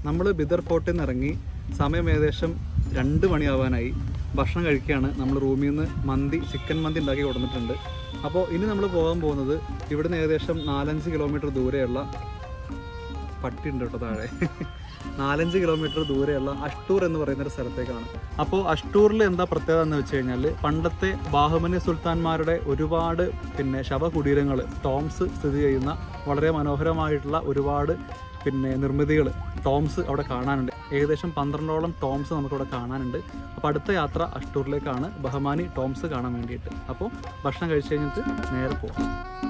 നമ്മൾ ബിദർ ഫോർട്ടിൽ നിന്ന് ഇറങ്ങി സമയം ഏകദേശം രണ്ട് മണിയാവാനായി ഭക്ഷണം കഴിക്കുകയാണ് നമ്മൾ റൂമിൽ നിന്ന് മന്തി ചിക്കൻ മന്തി ഉണ്ടാക്കി കൊടുത്തിട്ടുണ്ട് അപ്പോൾ ഇനി നമ്മൾ പോകാൻ പോകുന്നത് ഇവിടുന്ന് ഏകദേശം നാലഞ്ച് കിലോമീറ്റർ ദൂരെയുള്ള പട്ടി ഉണ്ട് കേട്ടോ താഴെ നാലഞ്ച് കിലോമീറ്റർ ദൂരെയുള്ള അഷ്ടൂർ എന്ന് പറയുന്ന ഒരു സ്ഥലത്തേക്കാണ് അപ്പോൾ അഷ്ടൂറിൽ എന്താ പ്രത്യേകത എന്ന് വെച്ച് കഴിഞ്ഞാൽ പണ്ടത്തെ ബാഹുമനി സുൽത്താൻമാരുടെ ഒരുപാട് പിന്നെ ശവകുടീരങ്ങൾ ടോംസ് സ്ഥിതി ചെയ്യുന്ന വളരെ മനോഹരമായിട്ടുള്ള ഒരുപാട് പിന്നെ നിർമ്മിതികൾ ടോംസ് അവിടെ കാണാനുണ്ട് ഏകദേശം പന്ത്രണ്ടോളം ടോംസ് നമുക്കവിടെ കാണാനുണ്ട് അപ്പോൾ അടുത്ത യാത്ര അഷ്ടൂറിലേക്കാണ് ബഹമാനി ടോംസ് കാണാൻ വേണ്ടിയിട്ട് അപ്പോൾ ഭക്ഷണം കഴിച്ച് കഴിഞ്ഞിട്ട് നേരെ പോകാം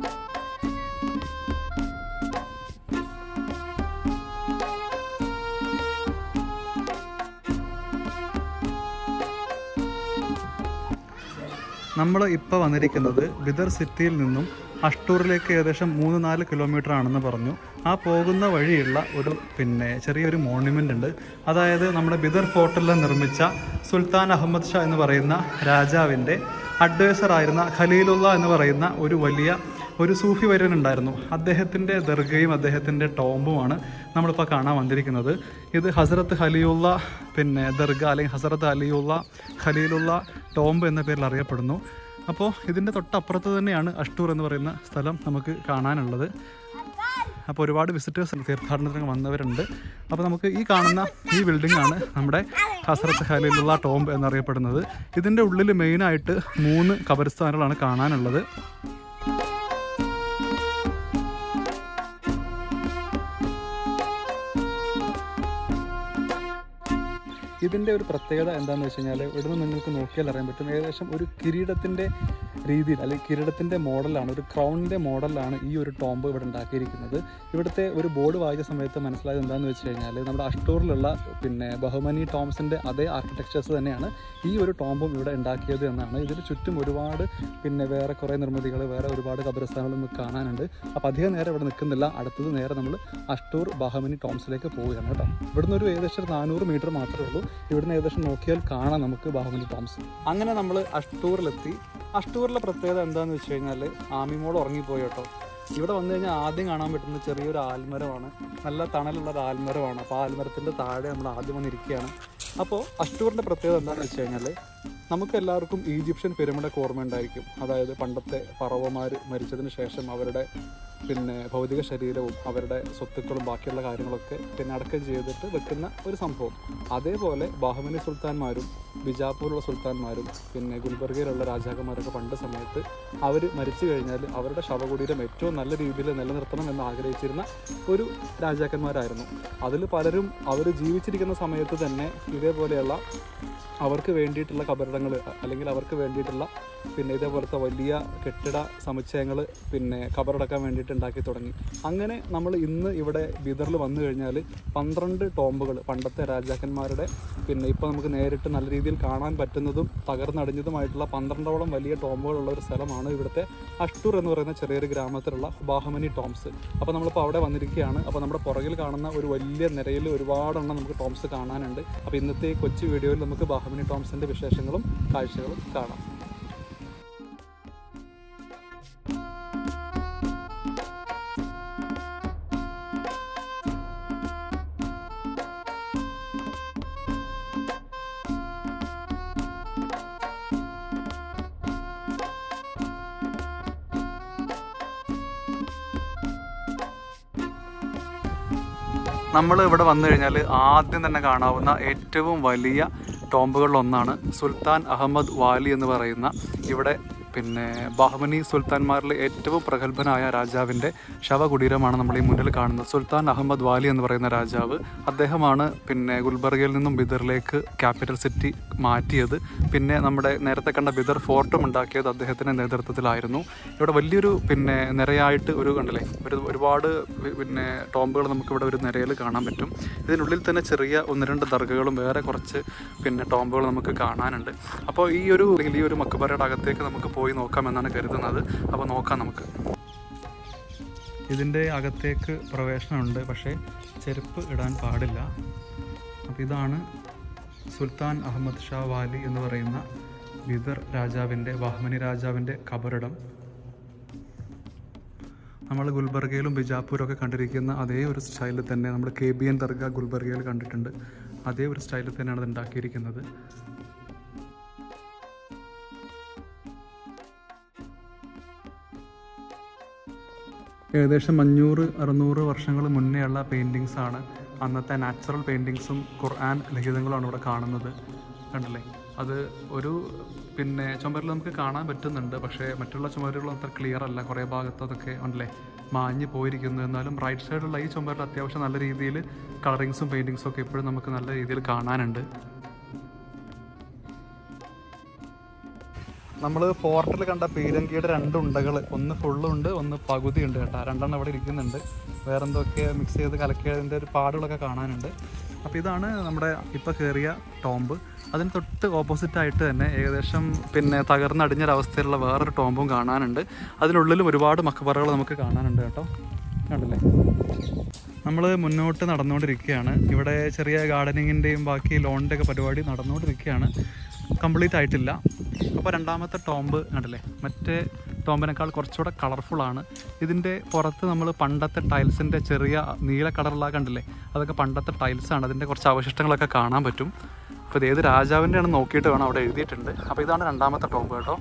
നമ്മൾ ഇപ്പോൾ വന്നിരിക്കുന്നത് ബിദർ സിറ്റിയിൽ നിന്നും അഷ്ടൂറിലേക്ക് ഏകദേശം മൂന്ന് നാല് കിലോമീറ്റർ ആണെന്ന് പറഞ്ഞു ആ പോകുന്ന വഴിയുള്ള ഒരു പിന്നെ ചെറിയൊരു മോണ്യുമെൻ്റ് ഉണ്ട് അതായത് നമ്മുടെ ബിദർ ഫോർട്ടിൽ നിർമ്മിച്ച സുൽത്താൻ അഹമ്മദ് ഷാ എന്ന് പറയുന്ന രാജാവിൻ്റെ അഡ്വൈസർ ആയിരുന്ന ഖലീലുള്ള എന്ന് പറയുന്ന ഒരു വലിയ ഒരു സൂഫി വര്യനുണ്ടായിരുന്നു അദ്ദേഹത്തിൻ്റെ ദർഗയും അദ്ദേഹത്തിൻ്റെ ടോംബുമാണ് നമ്മളിപ്പോൾ കാണാൻ വന്നിരിക്കുന്നത് ഇത് ഹസരത്ത് ഖലിയുള്ള പിന്നെ ദർഗ അല്ലെങ്കിൽ ഹസരത്ത് അലിയുള്ള ഖലീലുള്ള ടോംബ് എന്ന പേരിൽ അറിയപ്പെടുന്നു അപ്പോൾ ഇതിൻ്റെ തൊട്ടപ്പുറത്ത് തന്നെയാണ് അഷ്ടൂർ എന്ന് പറയുന്ന സ്ഥലം നമുക്ക് കാണാനുള്ളത് അപ്പോൾ ഒരുപാട് വിസിറ്റേഴ്സ് തീർത്ഥാടനത്തിന് വന്നവരുണ്ട് അപ്പോൾ നമുക്ക് ഈ കാണുന്ന ഈ ബിൽഡിംഗ് ആണ് നമ്മുടെ ഹസരത്ത് ഖലീലുള്ള ടോംബ് എന്നറിയപ്പെടുന്നത് ഇതിൻ്റെ ഉള്ളിൽ മെയിനായിട്ട് മൂന്ന് കബറിസ്ഥാനുകളാണ് കാണാനുള്ളത് ഇതിൻ്റെ ഒരു പ്രത്യേകത എന്താണെന്ന് വെച്ച് കഴിഞ്ഞാൽ ഇവിടുന്ന് നിങ്ങൾക്ക് നോക്കിയാൽ അറിയാൻ പറ്റും ഏകദേശം ഒരു കിരീടത്തിൻ്റെ രീതിയിൽ അല്ലെങ്കിൽ കിരീടത്തിൻ്റെ മോഡലാണ് ഒരു ക്രൗണിൻ്റെ മോഡലാണ് ഈ ഒരു ടോംബ് ഇവിടെ ഉണ്ടാക്കിയിരിക്കുന്നത് ഇവിടുത്തെ ഒരു ബോർഡ് വായിച്ച സമയത്ത് മനസ്സിലായത് എന്താണെന്ന് വെച്ച് കഴിഞ്ഞാൽ നമ്മുടെ അഷ്ടൂറിലുള്ള പിന്നെ ബഹുമനി ടോംസിൻ്റെ അതേ ആർക്കിടെക്ചേഴ്സ് തന്നെയാണ് ഈ ഒരു ടോംബും ഇവിടെ ഉണ്ടാക്കിയത് എന്നാണ് ഇതിന് ചുറ്റും ഒരുപാട് പിന്നെ വേറെ കുറേ നിർമ്മിതികൾ വേറെ ഒരുപാട് കബരസ്ഥാനങ്ങൾ നമുക്ക് കാണാനുണ്ട് അപ്പോൾ അധികം നേരം ഇവിടെ നിൽക്കുന്നില്ല അടുത്തത് നേരെ നമ്മൾ അഷ്ടൂർ ബഹമനി ടോംസിലേക്ക് പോവുകയാണ് കേട്ടോ ഇവിടുന്ന് ഒരു ഏകദേശം നാനൂറ് മീറ്റർ മാത്രമേ ഉള്ളൂ ഇവിടുന്ന് ഏകദേശം നോക്കിയാൽ കാണാം നമുക്ക് ബാഹുബലി ടോംസ് അങ്ങനെ നമ്മൾ അഷ്ടൂറിലെത്തി അഷ്ടൂറിലെ പ്രത്യേകത എന്താണെന്ന് വെച്ച് കഴിഞ്ഞാൽ ആമിമോൾ ഉറങ്ങിപ്പോയി കേട്ടോ ഇവിടെ വന്നു കഴിഞ്ഞാൽ ആദ്യം കാണാൻ പറ്റുന്ന ചെറിയൊരു ആൽമരമാണ് നല്ല തണലുള്ള ഒരു ആൽമരമാണ് അപ്പോൾ ആ ആൽമരത്തിൻ്റെ താഴെ നമ്മൾ ആദ്യം വന്നിരിക്കുകയാണ് അപ്പോൾ അഷ്ടൂറിൻ്റെ പ്രത്യേകത എന്താണെന്ന് വെച്ച് കഴിഞ്ഞാൽ നമുക്ക് എല്ലാവർക്കും ഈജിപ്ഷ്യൻ പിരമിഡൊക്കെ ഓർമ്മയുണ്ടായിരിക്കും അതായത് പണ്ടത്തെ ഫറവമാർ മരിച്ചതിന് ശേഷം അവരുടെ പിന്നെ ഭൗതിക ശരീരവും അവരുടെ സ്വത്തുക്കളും ബാക്കിയുള്ള കാര്യങ്ങളൊക്കെ പിന്നെ അടക്കം ചെയ്തിട്ട് വെക്കുന്ന ഒരു സംഭവം അതേപോലെ ബാഹുമനി സുൽത്താൻമാരും ബിജാപ്പൂരിലുള്ള സുൽത്താൻമാരും പിന്നെ ഗുൽബർഗയിലുള്ള രാജാക്കന്മാരൊക്കെ പണ്ട് സമയത്ത് അവർ മരിച്ചു കഴിഞ്ഞാൽ അവരുടെ ശവകുടീരം ഏറ്റവും നല്ല രീതിയിൽ നിലനിർത്തണം എന്ന് ആഗ്രഹിച്ചിരുന്ന ഒരു രാജാക്കന്മാരായിരുന്നു അതിൽ പലരും അവർ ജീവിച്ചിരിക്കുന്ന സമയത്ത് തന്നെ ഇതേപോലെയുള്ള അവർക്ക് വേണ്ടിയിട്ടുള്ള കബറിടങ്ങൾ അല്ലെങ്കിൽ അവർക്ക് വേണ്ടിയിട്ടുള്ള പിന്നെ ഇതേപോലത്തെ വലിയ കെട്ടിട സമുച്ചയങ്ങൾ പിന്നെ കബറടക്കാൻ വേണ്ടിയിട്ട് ഉണ്ടാക്കി തുടങ്ങി അങ്ങനെ നമ്മൾ ഇന്ന് ഇവിടെ ബീദറിൽ വന്നു കഴിഞ്ഞാൽ പന്ത്രണ്ട് ടോംബുകൾ പണ്ടത്തെ രാജാക്കന്മാരുടെ പിന്നെ ഇപ്പോൾ നമുക്ക് നേരിട്ട് നല്ല രീതിയിൽ കാണാൻ പറ്റുന്നതും തകർന്നടിഞ്ഞതുമായിട്ടുള്ള പന്ത്രണ്ടോളം വലിയ ടോംബുകളുള്ള ഒരു സ്ഥലമാണ് ഇവിടുത്തെ അഷ്ടൂർ എന്ന് പറയുന്ന ചെറിയൊരു ഗ്രാമത്തിലുള്ള ബാഹമനി ടോംസ് അപ്പോൾ നമ്മളിപ്പോൾ അവിടെ വന്നിരിക്കുകയാണ് അപ്പോൾ നമ്മുടെ പുറകിൽ കാണുന്ന ഒരു വലിയ നിരയിൽ ഒരുപാടെണ്ണം നമുക്ക് ടോംസ് കാണാനുണ്ട് അപ്പോൾ ഇന്നത്തെ ഈ കൊച്ചു വീഡിയോയിൽ നമുക്ക് ബാഹമനി ടോംസിൻ്റെ വിശേഷങ്ങളും കാഴ്ചകളും കാണാം നമ്മൾ ഇവിടെ വന്നു കഴിഞ്ഞാൽ ആദ്യം തന്നെ കാണാവുന്ന ഏറ്റവും വലിയ ടോംബുകളിലൊന്നാണ് സുൽത്താൻ അഹമ്മദ് വാലി എന്ന് പറയുന്ന ഇവിടെ പിന്നെ ബാഹ്മനി സുൽത്താൻമാരിൽ ഏറ്റവും പ്രഗത്ഭനായ രാജാവിൻ്റെ ശവകുടീരമാണ് നമ്മൾ ഈ മുന്നിൽ കാണുന്നത് സുൽത്താൻ അഹമ്മദ് വാലി എന്ന് പറയുന്ന രാജാവ് അദ്ദേഹമാണ് പിന്നെ ഗുൽബർഗയിൽ നിന്നും ബിദറിലേക്ക് ക്യാപിറ്റൽ സിറ്റി മാറ്റിയത് പിന്നെ നമ്മുടെ നേരത്തെ കണ്ട ബിദർ ഫോർട്ടും ഉണ്ടാക്കിയത് അദ്ദേഹത്തിൻ്റെ നേതൃത്വത്തിലായിരുന്നു ഇവിടെ വലിയൊരു പിന്നെ നിരയായിട്ട് ഒരു കണ്ടില്ലേ ഒരു ഒരുപാട് വി- പിന്നെ ടോംബുകൾ നമുക്കിവിടെ ഒരു നിരയിൽ കാണാൻ പറ്റും ഇതിനുള്ളിൽ തന്നെ ചെറിയ ഒന്ന് രണ്ട് ദർഗകളും വേറെ കുറച്ച് പിന്നെ ടോംബുകൾ നമുക്ക് കാണാനുണ്ട് അപ്പോൾ ഈ ഒരു അല്ലെങ്കിൽ ഈ ഒരു മക്കുബറയുടെ അകത്തേക്ക് നമുക്ക് പോയി നോക്കാമെന്നാണ് കരുതുന്നത് അപ്പോൾ നോക്കാം നമുക്ക് ഇതിൻ്റെ അകത്തേക്ക് പ്രവേശനമുണ്ട് പക്ഷേ ചെരുപ്പ് ഇടാൻ പാടില്ല അപ്പോൾ ഇതാണ് സുൽത്താൻ അഹമ്മദ് ഷാ വാലി എന്ന് പറയുന്ന ബിദർ രാജാവിൻ്റെ വാഹ്മനി രാജാവിൻ്റെ കബറിടം നമ്മൾ ഗുൽബർഗയിലും ബിജാപ്പൂരും ഒക്കെ കണ്ടിരിക്കുന്ന അതേ ഒരു സ്റ്റൈലിൽ തന്നെ നമ്മൾ കെ ബി എൻ ദർഗ ഗുൽബർഗയിൽ കണ്ടിട്ടുണ്ട് അതേ ഒരു സ്റ്റൈലിൽ തന്നെയാണ് ഇത് ഉണ്ടാക്കിയിരിക്കുന്നത് ഏകദേശം അഞ്ഞൂറ് അറുന്നൂറ് വർഷങ്ങൾ മുന്നേ ഉള്ള പെയിൻറ്റിങ്സ് ആണ് അന്നത്തെ നാച്ചുറൽ പെയിൻറ്റിങ്സും ഖുർആൻ ലിഖിതങ്ങളുമാണ് ഇവിടെ കാണുന്നത് കണ്ടില്ലേ അത് ഒരു പിന്നെ ചുമരിൽ നമുക്ക് കാണാൻ പറ്റുന്നുണ്ട് പക്ഷേ മറ്റുള്ള ചുമരുകളും അത്ര ക്ലിയർ അല്ല കുറേ ഭാഗത്ത് അതൊക്കെ ഉണ്ടല്ലേ മാഞ്ഞ് പോയിരിക്കുന്നു എന്നാലും റൈറ്റ് സൈഡിലുള്ള ഈ ചുമരിൽ അത്യാവശ്യം നല്ല രീതിയിൽ കളറിങ്സും പെയിൻറ്റിങ്സും ഒക്കെ ഇപ്പോഴും നമുക്ക് നല്ല രീതിയിൽ കാണാനുണ്ട് നമ്മൾ ഫോർട്ടിൽ കണ്ട പീരങ്കിയുടെ രണ്ട് ഉണ്ടകൾ ഒന്ന് ഫുള്ളും ഉണ്ട് ഒന്ന് പകുതി ഉണ്ട് കേട്ടോ രണ്ടെണ്ണം ഇവിടെ ഇരിക്കുന്നുണ്ട് വേറെ എന്തൊക്കെ മിക്സ് ചെയ്ത് കലക്കിയതിൻ്റെ ഒരു പാടുകളൊക്കെ കാണാനുണ്ട് അപ്പോൾ ഇതാണ് നമ്മുടെ ഇപ്പോൾ കയറിയ ടോംബ് അതിന് തൊട്ട് ഓപ്പോസിറ്റ് ആയിട്ട് തന്നെ ഏകദേശം പിന്നെ തകർന്നടിഞ്ഞൊരവസ്ഥയിലുള്ള വേറൊരു ടോംബും കാണാനുണ്ട് അതിനുള്ളിലും ഒരുപാട് മക്കബറകൾ നമുക്ക് കാണാനുണ്ട് കേട്ടോ കണ്ടില്ലേ നമ്മൾ മുന്നോട്ട് നടന്നുകൊണ്ടിരിക്കുകയാണ് ഇവിടെ ചെറിയ ഗാർഡനിങ്ങിൻ്റെയും ബാക്കി ലോണിൻ്റെ ഒക്കെ പരിപാടി നടന്നുകൊണ്ടിരിക്കുകയാണ് കംപ്ലീറ്റ് ആയിട്ടില്ല അപ്പോൾ രണ്ടാമത്തെ ടോംബ് കണ്ടില്ലേ മറ്റേ ടോംബിനേക്കാൾ കുറച്ചുകൂടെ കളർഫുള്ളാണ് ഇതിൻ്റെ പുറത്ത് നമ്മൾ പണ്ടത്തെ ടൈൽസിൻ്റെ ചെറിയ നീല കളറുള്ള കണ്ടില്ലേ അതൊക്കെ പണ്ടത്തെ ടൈൽസാണ് അതിൻ്റെ കുറച്ച് അവശിഷ്ടങ്ങളൊക്കെ കാണാൻ പറ്റും അപ്പോൾ ഇത് ഏത് രാജാവിൻ്റെ ആണ് നോക്കിയിട്ട് വേണം അവിടെ എഴുതിയിട്ടുണ്ട് അപ്പോൾ ഇതാണ് രണ്ടാമത്തെ ടോംബ് കേട്ടോ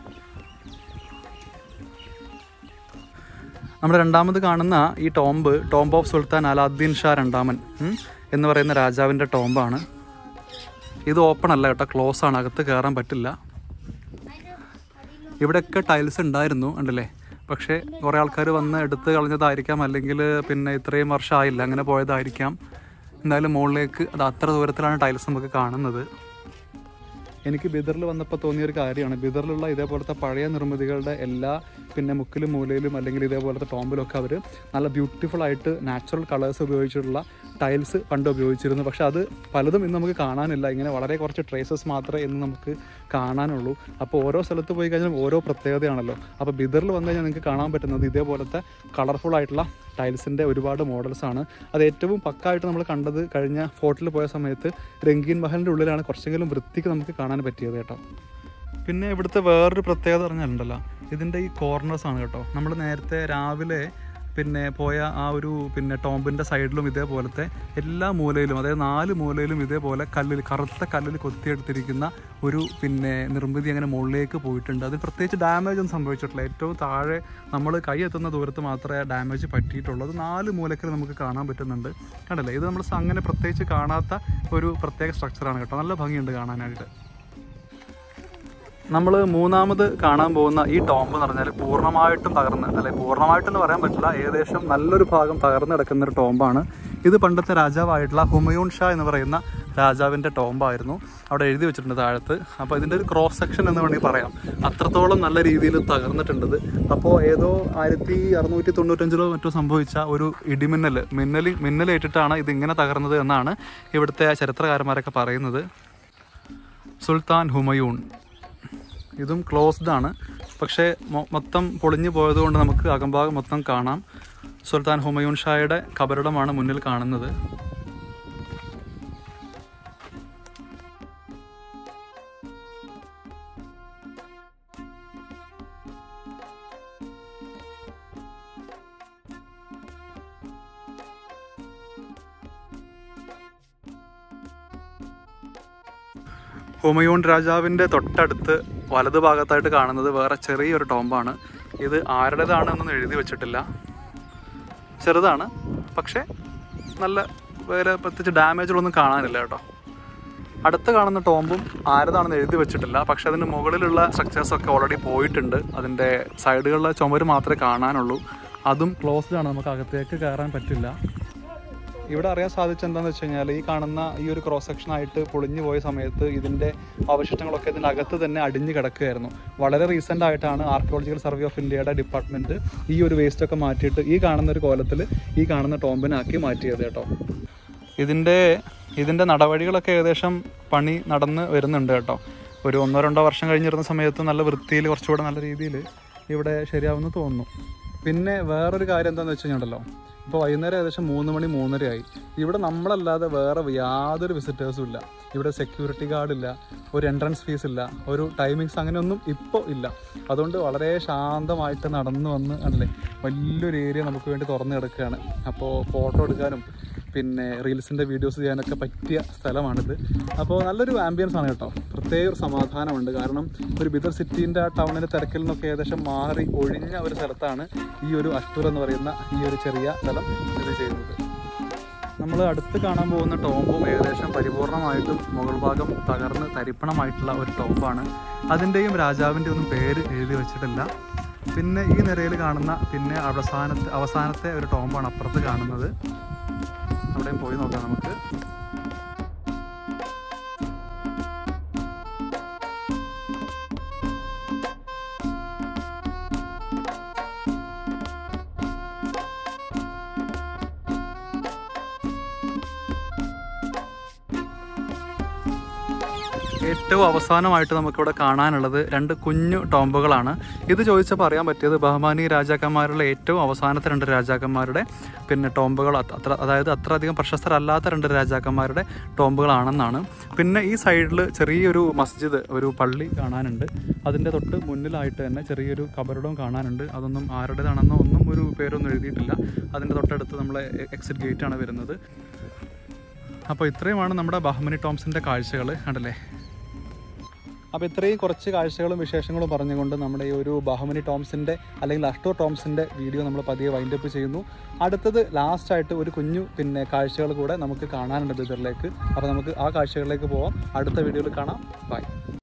നമ്മൾ രണ്ടാമത് കാണുന്ന ഈ tomb tomb of Sultan Alauddin Shah രണ്ടാമൻ ഉം, എന്ന് പറയുന്ന രാജാവിൻ്റെ ടോംബാണ് ഇത് ഓപ്പൺ അല്ല കേട്ടോ ക്ലോസ് ആണ് അകത്ത് കയറാൻ പറ്റില്ല ഇവിടെയൊക്കെ ടൈൽസ് ഉണ്ടായിരുന്നു ഉണ്ടല്ലേ പക്ഷേ കുറേ ആൾക്കാർ വന്ന് എടുത്ത് കളഞ്ഞതായിരിക്കാം അല്ലെങ്കിൽ പിന്നെ ഇത്രയും വർഷം ആയില്ല അങ്ങനെ പോയതായിരിക്കാം എന്തായാലും മുകളിലേക്ക് അത് അത്ര ദൂരത്തിലാണ് ടൈൽസ് നമുക്ക് കാണുന്നത് എനിക്ക് ബിദറിൽ വന്നപ്പോൾ തോന്നിയ ഒരു കാര്യമാണ് ബിദറിലുള്ള ഇതേപോലത്തെ പഴയ നിർമ്മിതികളുടെ എല്ലാ പിന്നെ മുക്കിലും മൂലയിലും അല്ലെങ്കിൽ ഇതേപോലത്തെ ടോമ്പിലൊക്കെ അവർ നല്ല ബ്യൂട്ടിഫുൾ ആയിട്ട് നാച്ചുറൽ കളേഴ്സ് ഉപയോഗിച്ചിട്ടുള്ള ടൈൽസ് പണ്ട് ഉപയോഗിച്ചിരുന്നു പക്ഷെ അത് പലതും ഇന്ന് നമുക്ക് കാണാനില്ല ഇങ്ങനെ വളരെ കുറച്ച് ട്രേസസ് മാത്രമേ ഇന്ന് നമുക്ക് കാണാനുള്ളൂ അപ്പോൾ ഓരോ സ്ഥലത്ത് പോയി കഴിഞ്ഞാൽ ഓരോ പ്രത്യേകതയാണല്ലോ അപ്പോൾ ബിദറിൽ വന്നു കഴിഞ്ഞാൽ നിങ്ങൾക്ക് കാണാൻ പറ്റുന്നത് ഇതേപോലത്തെ കളർഫുൾ ആയിട്ടുള്ള ടൈൽസിൻ്റെ ഒരുപാട് മോഡൽസ് ആണ് അത് ഏറ്റവും പക്കായിട്ട് നമ്മൾ കണ്ടത് കഴിഞ്ഞ ഫോർട്ടിൽ പോയ സമയത്ത് രംഗീൻ മഹലിൻ്റെ ഉള്ളിലാണ് കുറച്ചെങ്കിലും വൃത്തിക്ക് നമുക്ക് കാണാൻ പറ്റിയത് കേട്ടോ പിന്നെ ഇവിടുത്തെ വേറൊരു പ്രത്യേകത പറഞ്ഞാലുണ്ടല്ലോ ഇതിൻ്റെ ഈ കോർണേഴ്സ് ആണ് കേട്ടോ നമ്മൾ നേരത്തെ രാവിലെ പിന്നെ പോയ ആ ഒരു പിന്നെ ടോമ്പിൻ്റെ സൈഡിലും ഇതേപോലത്തെ എല്ലാ മൂലയിലും അതായത് നാല് മൂലയിലും ഇതേപോലെ കല്ലിൽ കറുത്ത കല്ലിൽ കൊത്തിയെടുത്തിരിക്കുന്ന ഒരു പിന്നെ നിർമ്മിതി അങ്ങനെ മുകളിലേക്ക് പോയിട്ടുണ്ട് അത് പ്രത്യേകിച്ച് ഡാമേജ് ഒന്നും സംഭവിച്ചിട്ടില്ല ഏറ്റവും താഴെ നമ്മൾ കൈ എത്തുന്ന ദൂരത്ത് മാത്രമേ ഡാമേജ് പറ്റിയിട്ടുള്ളൂ അത് നാല് മൂലക്കിൽ നമുക്ക് കാണാൻ പറ്റുന്നുണ്ട് കണ്ടല്ലേ ഇത് നമ്മൾ അങ്ങനെ പ്രത്യേകിച്ച് കാണാത്ത ഒരു പ്രത്യേക സ്ട്രക്ചറാണ് കേട്ടോ നല്ല ഭംഗിയുണ്ട് കാണാനായിട്ട് നമ്മൾ മൂന്നാമത് കാണാൻ പോകുന്ന ഈ ടോംബ് എന്ന് പറഞ്ഞാൽ പൂർണ്ണമായിട്ടും തകർന്ന് അല്ലെ പൂർണ്ണമായിട്ടെന്ന് പറയാൻ പറ്റില്ല ഏകദേശം നല്ലൊരു ഭാഗം തകർന്ന് കിടക്കുന്ന ഒരു ടോംബാണ് ഇത് പണ്ടത്തെ രാജാവായിട്ടുള്ള ഹുമയൂൺ ഷാ എന്ന് പറയുന്ന രാജാവിൻ്റെ ടോംബായിരുന്നു അവിടെ എഴുതി വെച്ചിട്ടുണ്ട് താഴത്ത് അപ്പോൾ ഇതിൻ്റെ ഒരു ക്രോസ് സെക്ഷൻ എന്ന് വേണമെങ്കിൽ പറയാം അത്രത്തോളം നല്ല രീതിയിൽ തകർന്നിട്ടുണ്ട് ഇത് അപ്പോൾ ഏതോ ആയിരത്തി അറുന്നൂറ്റി തൊണ്ണൂറ്റഞ്ചിലോ മറ്റോ സംഭവിച്ച ഒരു ഇടിമിന്നൽ മിന്നൽ മിന്നലേറ്റിട്ടാണ് ഇതിങ്ങനെ തകർന്നത് എന്നാണ് ഇവിടുത്തെ ചരിത്രകാരന്മാരൊക്കെ പറയുന്നത് സുൽത്താൻ ഹുമയൂൺ ഇതും ക്ലോസ്ഡ് ആണ് പക്ഷേ മൊ- മൊത്തം പൊളിഞ്ഞു പോയതുകൊണ്ട് നമുക്ക് അകംഭാഗം മൊത്തം കാണാം സുൽത്താൻ ഹുമയൂൺ ഷായുടെ കബറിടമാണ് മുന്നിൽ കാണുന്നത് ഹുമയൂൺ രാജാവിൻ്റെ തൊട്ടടുത്ത് വലത് ഭാഗത്തായിട്ട് കാണുന്നത് വേറെ ചെറിയൊരു ടോംബാണ് ഇത് ആരുടേതാണെന്നൊന്നും എഴുതി വെച്ചിട്ടില്ല ചെറുതാണ് പക്ഷേ നല്ല വേറെ പ്രത്യേകിച്ച് ഡാമേജുകളൊന്നും കാണാനില്ല കേട്ടോ അടുത്ത് കാണുന്ന ടോംബും ആരതാണെന്ന് എഴുതി വെച്ചിട്ടില്ല പക്ഷെ അതിന് മുകളിലുള്ള സ്ട്രക്ചേഴ്സ് ഒക്കെ ഓൾറെഡി പോയിട്ടുണ്ട് അതിൻ്റെ സൈഡുകളിലെ ചുമര് മാത്രമേ കാണാനുള്ളൂ അതും ക്ലോസ്ഡ് ആണ് നമുക്ക് അകത്തേക്ക് കയറാൻ പറ്റില്ല ഇവിടെ അറിയാൻ സാധിച്ച എന്താണെന്ന് വെച്ച് കഴിഞ്ഞാൽ ഈ കാണുന്ന ഈ ഒരു ക്രോസ് സെക്ഷൻ ആയിട്ട് പൊളിഞ്ഞു പോയ സമയത്ത് ഇതിൻ്റെ അവശിഷ്ടങ്ങളൊക്കെ ഇതിൻ്റെ അകത്ത് തന്നെ അടിഞ്ഞു കിടക്കുകയായിരുന്നു വളരെ റീസെൻ്റ് ആയിട്ടാണ് ആർക്കിയോളജിക്കൽ സർവേ ഓഫ് ഇന്ത്യയുടെ ഡിപ്പാർട്ട്മെൻറ്റ് ഈ ഒരു വേസ്റ്റ് ഒക്കെ മാറ്റിയിട്ട് ഈ കാണുന്ന ഒരു കോലത്തിൽ ഈ കാണുന്ന ടോമ്പിനാക്കി മാറ്റിയത് കേട്ടോ ഇതിൻ്റെ ഇതിൻ്റെ നടപടികളൊക്കെ ഏകദേശം പണി നടന്ന് വരുന്നുണ്ട് കേട്ടോ ഒരു ഒന്നോ രണ്ടോ വർഷം കഴിഞ്ഞിരുന്ന സമയത്ത് നല്ല വൃത്തിയിൽ കുറച്ചുകൂടെ നല്ല രീതിയിൽ ഇവിടെ ശരിയാവുമെന്ന് തോന്നുന്നു പിന്നെ വേറൊരു കാര്യം എന്താണെന്ന് വെച്ച് കഴിഞ്ഞാൽ ഇപ്പോൾ വൈകുന്നേരം ഏകദേശം മൂന്ന് മണി മൂന്നരയായി ഇവിടെ നമ്മളല്ലാതെ വേറെ യാതൊരു വിസിറ്റേഴ്സും ഇല്ല ഇവിടെ സെക്യൂരിറ്റി ഗാർഡ് ഇല്ല ഒരു എൻട്രൻസ് ഫീസ് ഇല്ല ഒരു ടൈമിങ്സ് അങ്ങനെയൊന്നും ഇപ്പോൾ ഇല്ല അതുകൊണ്ട് വളരെ ശാന്തമായിട്ട് നടന്നു വന്ന് അല്ലേ വലിയൊരു ഏരിയ നമുക്ക് വേണ്ടി തുറന്നു കിടക്കുകയാണ് അപ്പോൾ ഫോട്ടോ എടുക്കാനും പിന്നെ റീൽസിൻ്റെ വീഡിയോസ് ചെയ്യാനൊക്കെ പറ്റിയ സ്ഥലമാണിത് അപ്പോൾ നല്ലൊരു ആംബിയൻസ് ആണ് കേട്ടോ പ്രത്യേക ഒരു സമാധാനമുണ്ട് കാരണം ഒരു ബിദർ സിറ്റീൻ്റെ ആ ടൗണിൻ്റെ തിരക്കിൽ നിന്നൊക്കെ ഏകദേശം മാറി ഒഴിഞ്ഞ ഒരു സ്ഥലത്താണ് ഈ ഒരു അഷ്ടൂർ എന്ന് പറയുന്ന ഈ ഒരു ചെറിയ സ്ഥലം സ്ഥിതി ചെയ്യുന്നത് നമ്മൾ അടുത്ത് കാണാൻ പോകുന്ന ടോമ്പും ഏകദേശം പരിപൂർണമായിട്ടും മുകൾ ഭാഗം തകർന്ന് തരിപ്പണമായിട്ടുള്ള ഒരു ടോമ്പാണ് അതിൻ്റെയും രാജാവിൻ്റെ ഒന്നും പേര് എഴുതി വെച്ചിട്ടില്ല പിന്നെ ഈ നിരയിൽ കാണുന്ന പിന്നെ അവസാനത്തെ അവസാനത്തെ ഒരു ടോമ്പാണ് അപ്പുറത്ത് കാണുന്നത് അവിടെയും പോയി നോക്കാം നമുക്ക് ഏറ്റവും അവസാനമായിട്ട് നമുക്കിവിടെ കാണാനുള്ളത് രണ്ട് കുഞ്ഞു ടോമ്പുകളാണ് ഇത് ചോദിച്ചപ്പോൾ അറിയാൻ പറ്റിയത് ബഹുമാനി രാജാക്കന്മാരുടെ ഏറ്റവും അവസാനത്തെ രണ്ട് രാജാക്കന്മാരുടെ പിന്നെ ടോമ്പുകൾ അത് അത്ര അതായത് അത്ര അധികം പ്രശസ്തരല്ലാത്ത രണ്ട് രാജാക്കന്മാരുടെ ടോമ്പുകളാണെന്നാണ് പിന്നെ ഈ സൈഡിൽ ചെറിയൊരു മസ്ജിദ് ഒരു പള്ളി കാണാനുണ്ട് അതിൻ്റെ തൊട്ട് മുന്നിലായിട്ട് തന്നെ ചെറിയൊരു കബറിടവും കാണാനുണ്ട് അതൊന്നും ആരുടേതാണെന്നോ ഒന്നും ഒരു പേരൊന്നും എഴുതിയിട്ടില്ല അതിൻ്റെ തൊട്ടടുത്ത് നമ്മളെ എക്സിറ്റ് ഗേറ്റ് ആണ് വരുന്നത് അപ്പോൾ ഇത്രയുമാണ് നമ്മുടെ ബഹ്മനി ടോംസിൻ്റെ കാഴ്ചകൾ കണ്ടല്ലേ അപ്പോൾ ഇത്രയും കുറച്ച് കാഴ്ചകളും വിശേഷങ്ങളും പറഞ്ഞുകൊണ്ട് നമ്മുടെ ഈ ഒരു ബഹമനി ടോംസിൻ്റെ അല്ലെങ്കിൽ അഷ്ടോ ടോംസിൻ്റെ വീഡിയോ നമ്മൾ പതിയെ വൈൻഡപ്പ് ചെയ്യുന്നു അടുത്തത് ലാസ്റ്റായിട്ട് ഒരു കുഞ്ഞു പിന്നെ കാഴ്ചകൾ കൂടെ നമുക്ക് കാണാനുണ്ട് ബിദറിലേക്ക് അപ്പോൾ നമുക്ക് ആ കാഴ്ചകളിലേക്ക് പോവാം അടുത്ത വീഡിയോയിൽ കാണാം ബൈ